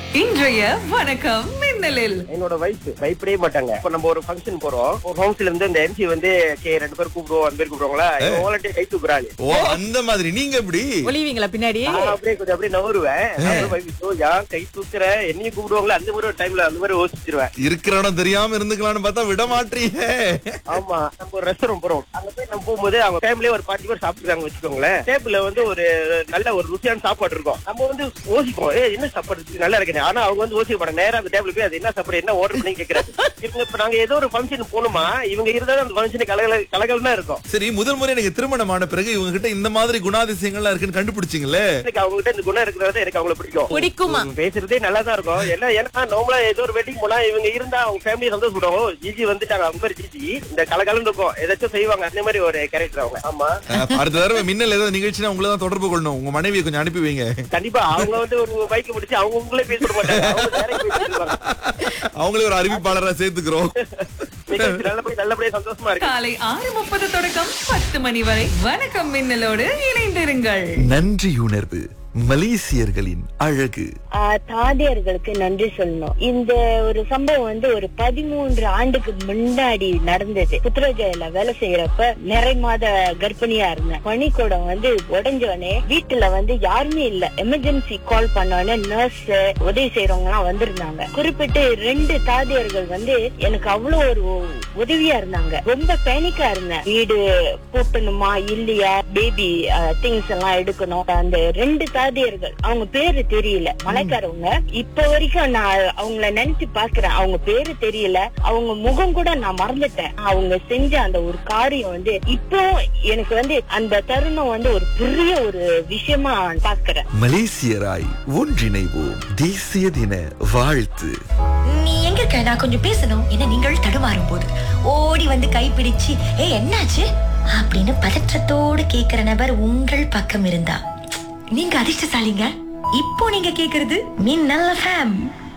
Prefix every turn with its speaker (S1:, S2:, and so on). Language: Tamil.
S1: இன்றைய வணக்கம் மின்னலில்
S2: என்னோட வைஃப் பயப்படவே மாட்டாங்க இப்ப நம்ம ஒரு ஃபங்க்ஷன் போறோம் ஒரு ஹோம்ஸ்ல இருந்து இந்த எம்சி வந்து கே ரெண்டு பேர் கூப்பிடுவோம் அந்த பேர் கூப்பிடுவாங்களா வாலண்டியர் கை தூக்குறாங்க
S3: ஓ அந்த மாதிரி நீங்க எப்படி
S4: ஒளிவீங்களா பின்னாடி
S2: நான் அப்படியே கொஞ்சம் அப்படியே நவருவேன் அப்புறம் wife, "ஐயோ, யார் கை தூக்குற என்னையும் கூப்பிடுவாங்களா அந்த மாதிரி ஒரு டைம்ல அந்த மாதிரி யோசிச்சிருவேன்
S3: இருக்கிற இடம் தெரியாம இருந்துக்கலாம்னு பார்த்தா விட மாட்டீங்க
S2: ஆமா நம்ம ஒரு ரெஸ்டாரண்ட் போறோம் அங்க போய் நம்ம போகும்போது அவங்க ஃபேமிலியே ஒரு பாட்டி பேர் சாப்பிட்டுருக்காங்க வச்சுக்கோங்களேன் டேபிள்ல வந்து ஒரு நல்ல ஒரு ருசியான சாப்பாடு இருக்கும் நம்ம வந்து யோசிப்போம் ஏ என்ன சாப்பாடு இருக்கு? நல்லா இருக்கு ஆனா அவங்க வந்து யோசிக்க மாட்டாங்க நேரா அந்த டேபிள் போய் அது என்ன சாப்பாடு என்ன ஆர்டர் பண்ணி கேக்குறாங்க இவங்க இப்ப நாங்க ஏதோ ஒரு ஃபங்க்ஷன் போகணுமா இவங்க இருந்தாலும் அந்த ஃபங்க்ஷன் கலகல கலகல் தான் இருக்கும்
S3: சரி முதல் முறை எனக்கு திருமணமான பிறகு இவங்க கிட்ட இந்த மாதிரி குணாதிசயங்கள்லாம் இருக்குன்னு கண்டுபிடிச்சிங்களே
S2: எனக்கு அவங்க கிட்ட இந்த குணம் இருக்கிறது எனக்கு அவங்கள பிடிக்கும்
S4: பிடிக்குமா
S2: ம், பேசுறதே நல்லா தான் இருக்கும் ஏன்னா ஏன்னா நார்மலா ஏதோ ஒரு வெட்டிங் போனா இவங்க இருந்தா அவங்க ஃபேமிலி சந்தோஷப்படுவாங்க "ஓ, ஜிஜி வந்துட்டாங்க அவங்க பேர் ஜிஜி இந்த கலகலன்னு இருக்கும் ஏதாச்சும் செய்வாங்க அந்த மாதிரி ஒரு கேரக்டர் அவங்க ஆமா
S3: அஹ், அடுத்த தடவை மின்னல் ஏதாவது நிகழ்ச்சினா உங்களை தான் தொடர்பு கொள்ளணும் உங்க மனைவியை கொஞ்சம் அனுப்பி வைங்க
S2: கண்டிப்பா அவங்க வந்து ஒரு பைக் முடிச்சு அவங்க உங்களே பேச விட மாட்டாங்க அவங்க direct பேசிடுவாங்க.
S3: அவங்களே ஒரு அறிவிப்பாளரா சேர்த்துக்கிறோம்
S2: நிகழ்ச்சி நல்லபடியா நல்லபடியா சந்தோஷமா இருக்கு
S1: காலை ஆறு முப்பது தொடக்கம் பத்து மணி வரை வணக்கம் மின்னலோடு இணைந்திருங்கள்
S3: நன்றி உணர்வு மலேசியர்களின் அழகு
S5: ஆஹ் தாதியர்களுக்கு நன்றி சொல்லணும் இந்த ஒரு சம்பவம் வந்து ஒரு பதிமூன்று ஆண்டுக்கு முன்னாடி நடந்தது புத்திரஜயில வேலை செய்யறப்ப நிறை மாத கர்ப்பிணியா இருந்தேன் பனிக்கூடம் வந்து உடஞ்சோடனே வீட்டுல வந்து யாருமே இல்ல எமர்ஜென்சி கால் பண்ணோடனே நர்ஸ் உதவி செய்யறவங்க எல்லாம் வந்திருந்தாங்க குறிப்பிட்டு ரெண்டு தாதியர்கள் வந்து எனக்கு அவ்வளவு ஒரு உதவியா இருந்தாங்க ரொம்ப பேனிக்கா இருந்தேன் வீடு பூட்டணுமா இல்லையா பேபி திங்ஸ் எல்லாம் எடுக்கணும் அந்த ரெண்டு தாதியர்கள் அவங்க பேரு தெரியல மலைக்காரவங்க இப்ப வரைக்கும் நான் அவங்கள நினைச்சு பாக்குறேன் அவங்க பேரு தெரியல அவங்க முகம் கூட நான் மறந்துட்டேன் அவங்க செஞ்ச அந்த ஒரு காரியம் வந்து இப்போ எனக்கு வந்து அந்த தருணம் வந்து ஒரு பெரிய ஒரு விஷயமா பாக்குறேன்
S3: மலேசியராய் ஒன்றிணைவோம் தேசிய தின வாழ்த்து
S6: நீ எங்க இருக்க நான் கொஞ்சம் பேசணும் என நீங்கள் தடுமாறும் போது ஓடி வந்து கைப்பிடிச்சு ஏ என்னாச்சு அப்படின்னு பதற்றத்தோடு கேக்குற நபர் உங்கள் பக்கம் இருந்தா நீங்க அதிர்ஷ்டசாலிங்க இப்போ நீங்க கேக்குறது மின்னல் ஃபேம்